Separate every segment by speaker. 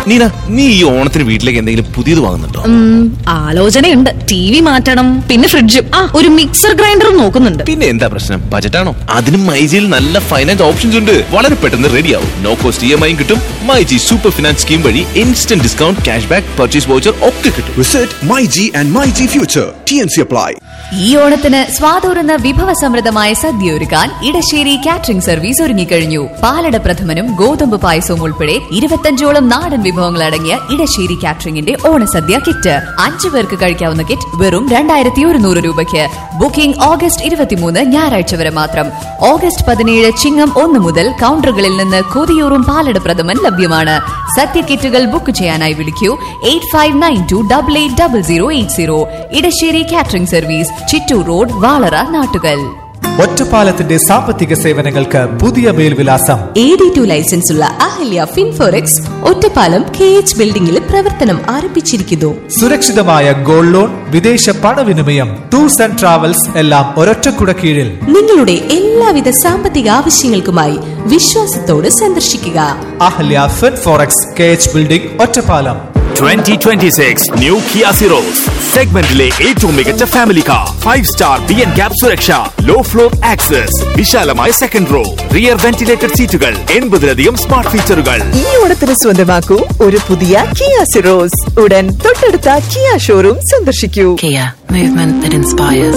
Speaker 1: നീന നീ ഈ ഓണത്തിന് വീട്ടിലേക്ക് എന്തെങ്കിലും പുതിയത് വാങ്ങുന്നുണ്ടോ
Speaker 2: ഉം, ആലോചനയുണ്ട് ടി വി മാറ്റണം പിന്നെ ഫ്രിഡ്ജും ആ ഒരു മിക്സർ ഗ്രൈൻഡറും നോക്കുന്നുണ്ട്
Speaker 1: പിന്നെ എന്താ പ്രശ്നം ബജറ്റാണോ അതിനും മൈജിയിൽ നല്ല ഫൈനാൻസ് ഓപ്ഷൻസ് ഉണ്ട് വളരെ പെട്ടെന്ന് റെഡിയാവും no cost E M I കിട്ടും മൈജി സൂപ്പർ ഫിനാൻസ് സ്കീം വഴി instant discount cash back purchase voucher ഒക്കെ കിട്ടും
Speaker 3: Visit MyG and MyG Future. TNC apply.
Speaker 4: ഈ ഓണത്തിന് സ്വാതൂറുന്ന വിഭവസമൃദ്ധമായ സദ്യ ഒരുക്കാൻ ഇടശ്ശേരി കാറ്ററിംഗ് സർവീസ് ഒരുങ്ങിക്കഴിഞ്ഞു പാലട പ്രഥമനും ഗോതമ്പ് പായസവും ഉൾപ്പെടെ ഇരുപത്തഞ്ചോളം നാടൻ വിഭവങ്ങൾ അടങ്ങിയ ഇടശ്ശേരി കാറ്ററിംഗിന്റെ ഓണസദ്യ കിറ്റ് അഞ്ചു പേർക്ക് കഴിക്കാവുന്ന കിറ്റ് വെറും രണ്ടായിരത്തി ഒരുന്നൂറ് രൂപയ്ക്ക് ബുക്കിംഗ് ഓഗസ്റ്റ് ഇരുപത്തിമൂന്ന് ഞായറാഴ്ച വരെ മാത്രം ഓഗസ്റ്റ് പതിനേഴ് ചിങ്ങം ഒന്ന് മുതൽ കൗണ്ടറുകളിൽ നിന്ന് കൊതിയൂറും പാലട പ്രഥമൻ ലഭ്യമാണ് സദ്യ കിറ്റുകൾ ബുക്ക് ചെയ്യാനായി വിളിക്കൂ eight five nine two double eight double zero eight zero Edassery catering service Chittur road Valara Nattukal
Speaker 5: ഒറ്റപ്പാലത്തിന്റെ സാമ്പത്തിക സേവനങ്ങൾക്ക് പുതിയ മേൽവിലാസം
Speaker 6: എ ഡി ടു ലൈസൻസ് ഉള്ള Ahalya Finforex Ottapalam K H ബിൽഡിംഗിൽ പ്രവർത്തനം ആരംഭിച്ചിരിക്കുന്നു
Speaker 5: സുരക്ഷിതമായ ഗോൾഡ് ലോൺ വിദേശ പണവിനിമയം ടൂർസ് ആൻഡ് ട്രാവൽസ് എല്ലാം ഒരൊറ്റക്കുട കീഴിൽ
Speaker 6: നിങ്ങളുടെ എല്ലാവിധ സാമ്പത്തിക ആവശ്യങ്ങൾക്കുമായി വിശ്വാസത്തോട് സന്ദർശിക്കുക
Speaker 5: Ahalya Finforex K H building Ottapalam
Speaker 7: 2026 new Kia Syros സെഗ്മെന്റിലെ ഏറ്റവും മികച്ച family car five star B N cap സുരക്ഷ ലോ ഫ്ലോർ ആക്സസ് വിശാലമായ second row rear ventilated seats എൺപതിലധികം സ്മാർട്ട് ഫീച്ചറുകൾ
Speaker 8: ഈ ഓണത്തിന് സ്വന്തമാക്കൂ ഒരു പുതിയ കിയ സിറോസ് ഉടൻ തൊട്ടടുത്ത കിയ ഷോറൂം സന്ദർശിക്കൂ
Speaker 9: Kia, movement that inspires.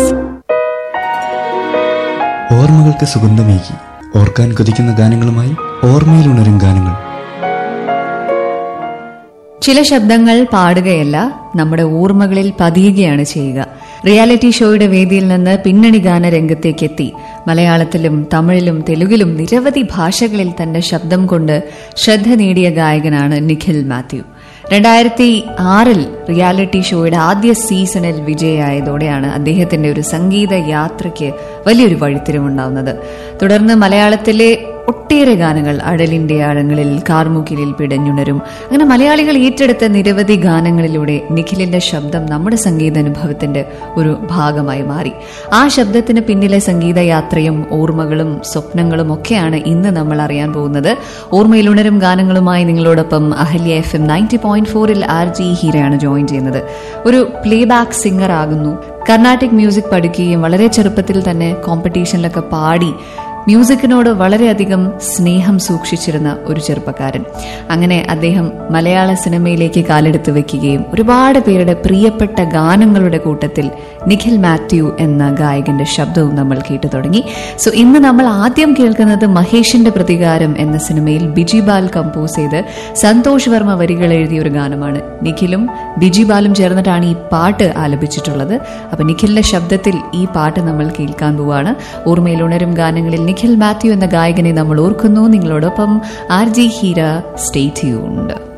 Speaker 10: ഓർമ്മകൾക്ക് സുഗന്ധമേകി ഓർക്കാൻ കൊതിക്കുന്ന ഗാനങ്ങളുമായി ഓർമ്മയിലുണരും ഗാനങ്ങൾ
Speaker 4: ചില ശബ്ദങ്ങൾ പാടുകയല്ല നമ്മുടെ ഓർമ്മകളിൽ പതിയുകയാണ് ചെയ്യുക റിയാലിറ്റി ഷോയുടെ വേദിയിൽ നിന്ന് പിന്നണി ഗാന രംഗത്തേക്ക് എത്തി മലയാളത്തിലും തമിഴിലും തെലുങ്കിലും നിരവധി ഭാഷകളിൽ തന്റെ ശബ്ദം കൊണ്ട് ശ്രദ്ധ നേടിയ ഗായകനാണ് നിഖിൽ മാത്യു രണ്ടായിരത്തി ആറിൽ റിയാലിറ്റി ഷോയുടെ ആദ്യ സീസണിൽ വിജയായതോടെയാണ് അദ്ദേഹത്തിന്റെ ഒരു സംഗീത യാത്രയ്ക്ക് വലിയൊരു വഴിത്തിരിവുണ്ടാവുന്നത് തുടർന്ന് മലയാളത്തിലെ ഒട്ടേറെ ഗാനങ്ങൾ അടലിന്റെ ആഴങ്ങളിൽ കാർമുകിലിൽ പിടഞ്ഞുണരും അങ്ങനെ മലയാളികൾ ഏറ്റെടുത്ത നിരവധി ഗാനങ്ങളിലൂടെ നിഖിലിന്റെ ശബ്ദം നമ്മുടെ സംഗീതാനുഭവത്തിന്റെ ഒരു ഭാഗമായി മാറി ആ ശബ്ദത്തിന് പിന്നിലെ സംഗീതയാത്രയും ഓർമ്മകളും സ്വപ്നങ്ങളും ഒക്കെയാണ് ഇന്ന് നമ്മൾ അറിയാൻ പോകുന്നത് ഓർമ്മയിലുണരും ഗാനങ്ങളുമായി നിങ്ങളോടൊപ്പം Ahalya F M ninety point ഫോറിൽ ആർ ജി ഹീരയാണ് ജോയിൻ ചെയ്യുന്നത് ഒരു പ്ലേ ബാക്ക് സിംഗർ ആകുന്നു കർണാട്ടിക് മ്യൂസിക് പഠിക്കുകയും വളരെ ചെറുപ്പത്തിൽ തന്നെ കോമ്പറ്റീഷനിലൊക്കെ പാടി മ്യൂസിക്കിനോട് വളരെയധികം സ്നേഹം സൂക്ഷിച്ചിരുന്ന ഒരു ചെറുപ്പക്കാരൻ അങ്ങനെ അദ്ദേഹം മലയാള സിനിമയിലേക്ക് കാലെടുത്ത് വെക്കുകയും ഒരുപാട് പേരുടെ പ്രിയപ്പെട്ട ഗാനങ്ങളുടെ കൂട്ടത്തിൽ നിഖിൽ മാത്യു എന്ന ഗായകന്റെ ശബ്ദവും നമ്മൾ കേട്ടു തുടങ്ങി സോ ഇന്ന് നമ്മൾ ആദ്യം കേൾക്കുന്നത് മഹേഷിന്റെ പ്രതികാരം എന്ന സിനിമയിൽ ബിജി ബാൽ കമ്പോസ് ചെയ്ത് സന്തോഷ് വർമ്മ വരികൾ എഴുതിയ ഒരു ഗാനമാണ് നിഖിലും ബിജി ബാലും ചേർന്നിട്ടാണ് ഈ പാട്ട് ആലപിച്ചിട്ടുള്ളത് അപ്പൊ നിഖിലിന്റെ ശബ്ദത്തിൽ ഈ പാട്ട് നമ്മൾ കേൾക്കാൻ പോവാണ് ഓർമ്മയിൽ ഉണരും ഗാനങ്ങളിൽ നിഖിൽ മാത്യു എന്ന ഗായകനെ നമ്മൾ ഓർക്കുന്നു നിങ്ങളോടൊപ്പം R G Heera stay tuned